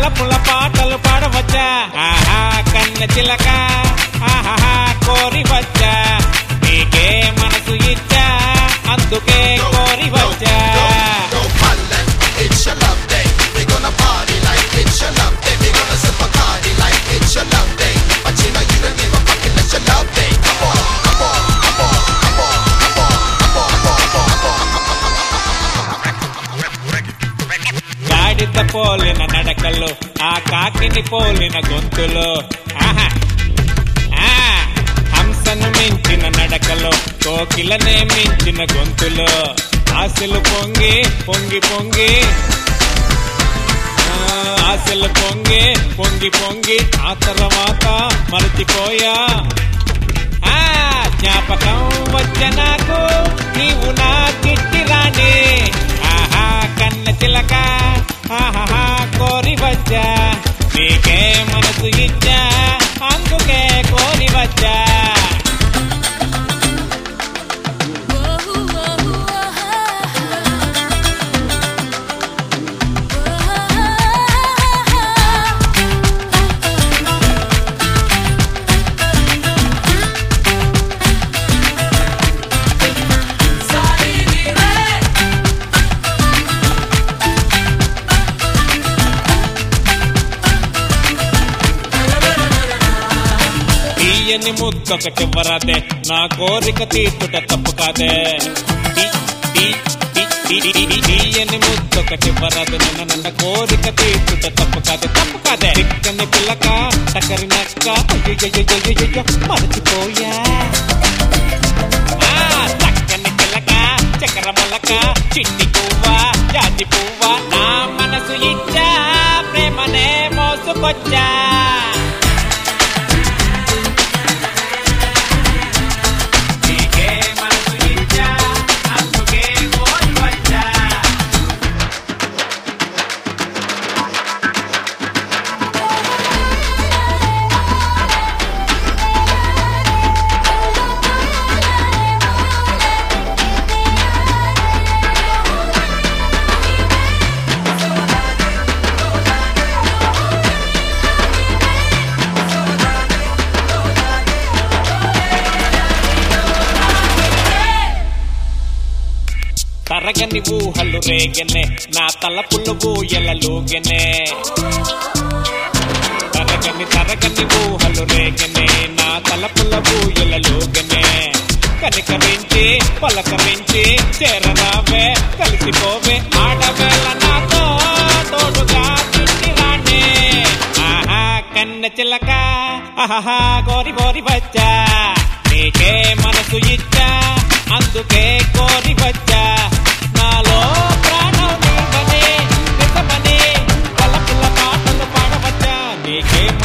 తలపుల పాటలు పాడవచ్చా ఆహా కన్న చిలక ఆహా కోరి వచ్చా నీకే మనసు ఇచ్చా అందుకే కోరి వచ్చా Go Holland, it's your love day. We gonna party like it's your love day. We gonna sip a party like it's your love day. But you know you don't give a fuck unless your love day. Come on, come on, come on, come on, come on, come on, come on, come on. గాడిద పోలిన నడకలు ఆ కాకిని పోలిన గొంతులు ఆహా ఆ, హంసను మించిన నడకలు కోకిలనే మించిన గొంతులు ఆశలు పొంగి పొంగి పొంగి ఆ, ఆశలు పొంగి పొంగి పొంగి ఆ తర్వాత మరచిపోయా ఆ జ్ఞాపకం వచ్చ నాకు నీవు నా చిట్టి రాణి ఆహా కన్న చిలక ఆహా కోరి వచ్చా నీకే మనసు ఇచ్చా అందుకే కోరి వచ్చా తీయని ముద్దొకటివ్వరాదే నా కోరిక తీర్చుట తప్పు కాదే తీ- తీ- తీ- తీ- తీ- తీ- తీయని ముద్దొకటివ్వరాదే నన్న నన్న కోరిక తీర్చుట తప్పు కాదే తప్పు కాదే చిక్కని పిల్లక టకరి నక్క అయ్యయ్యయ్యయ్యయ్యయ్యో, మరచిపోయా ఆ, చక్కని పిల్లక చక్కెర మొలక చిట్టి పువ్వా జాతి పువ్వా నా మనసు ఇచ్చా ప్రేమనే మోసుకొచ్చా నీకే మనసు ఇచ్చా అందుకే కోరి వచ్చా తరగని ఊహలు రేగనే నా తలపులు ఊయలలుగనే తరగని తరగని ఊహలు రేగనే నా తలపుల ఊయలలుగనే కనికరించి పలకరించి చేరరావే కలిసిపోవే ఆడవేళ నాతో తోడుగా తిండి రాణే ఆహా కన్న చిలక ఆహా కోరి కోరి వచ్చా నీకే మనసు ఇచ్చా అందుకే కోరి వచ్చా నాలో ప్రాణం నీవనే నిజమని పలపుల పాటలు పాడవచ్చా నీకే